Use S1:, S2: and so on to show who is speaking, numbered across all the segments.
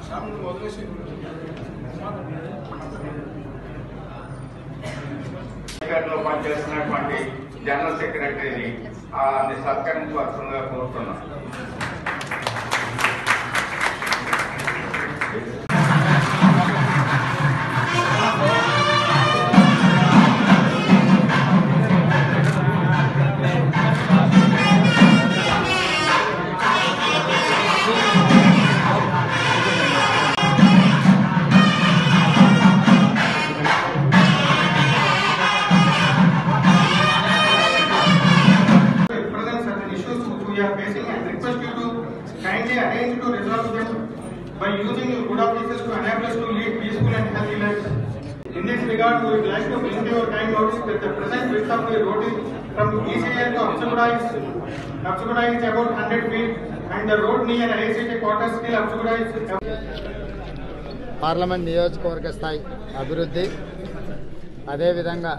S1: లో పనిచేస్తున్నటువంటి జనరల్ సెక్రటరీని ఆ సత్కరించవలసిందిగా కోరుతున్నాను
S2: present certain issues which we are facing and request you to kindly arrange to resolve them by using your good offices to enable us to lead peaceful and healthy lives. In this regard, we would like to bring to your kind notice that the present width of the road is from ECA to Apsuguda is, Apsuguda is about 100 feet and the road near ICT quarters till Apsuguda is
S3: parliament నియోజకవర్గ స్థాయి అభివృద్ధి అదేవిధంగా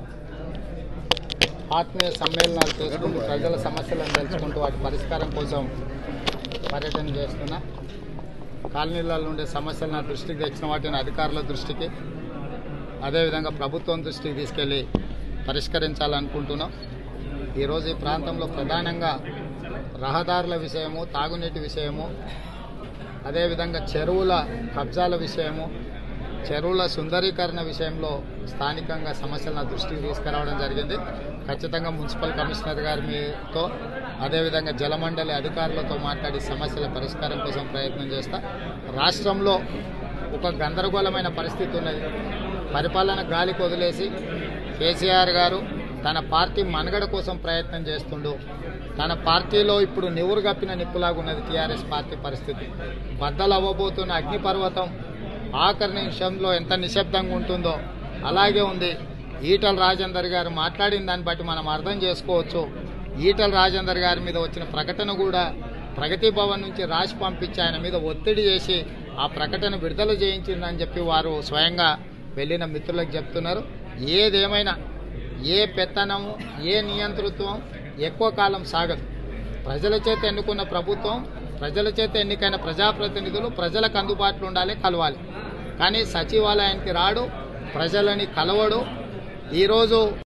S3: ఆత్మీయ సమ్మేళనాలు చేసుకుంటూ ప్రజల సమస్యలను తెలుసుకుంటూ వాటి పరిష్కారం కోసం పర్యటన చేస్తున్నా కాలనీలలో ఉండే సమస్యలు నా దృష్టికి తెచ్చిన వాటిని అధికారుల దృష్టికి అదేవిధంగా ప్రభుత్వం దృష్టికి తీసుకెళ్ళి పరిష్కరించాలనుకుంటున్నాం ఈరోజు ఈ ప్రాంతంలో ప్రధానంగా రహదారుల విషయము తాగునీటి విషయము అదేవిధంగా చెరువుల కబ్జాల విషయము చెరువుల సుందరీకరణ విషయంలో స్థానికంగా సమస్యలను దృష్టికి తీసుకురావడం జరిగింది ఖచ్చితంగా మున్సిపల్ కమిషనర్ గారితో అదేవిధంగా జలమండలి అధికారులతో మాట్లాడి సమస్యల పరిష్కారం కోసం ప్రయత్నం చేస్తా రాష్ట్రంలో ఒక గందరగోళమైన పరిస్థితి ఉన్నది పరిపాలన గాలికి వదిలేసి కేసీఆర్ గారు తన పార్టీ మనుగడ కోసం ప్రయత్నం చేస్తుండు తన పార్టీలో ఇప్పుడు నివురు కప్పిన నిప్పులాగా ఉన్నది టీఆర్ఎస్ పార్టీ పరిస్థితి బద్దలు అవ్వబోతున్న అగ్నిపర్వతం ఆఖరి నిమిషంలో ఎంత నిశ్శబ్దంగా ఉంటుందో అలాగే ఉంది ఈటల రాజేందర్ గారు మాట్లాడిన దాన్ని బట్టి మనం అర్థం చేసుకోవచ్చు ఈటల రాజేందర్ గారి మీద వచ్చిన ప్రకటన కూడా ప్రగతి భవన్ నుంచి రాసి పంపించి ఆయన మీద ఒత్తిడి చేసి ఆ ప్రకటన విడుదల చేయించిందని చెప్పి వారు స్వయంగా వెళ్ళిన మిత్రులకు చెప్తున్నారు ఏదేమైనా ఏ పెత్తనము ఏ నియంతృత్వం ఎక్కువ కాలం సాగదు ప్రజల చేత ఎన్నుకున్న ప్రభుత్వం ప్రజల చేత ఎన్నికైన ప్రజాప్రతినిధులు ప్రజలకు అందుబాటులో ఉండాలి కలవాలి కానీ సచివాలయానికి రాడు ప్రజలని కలవడు ఈరోజు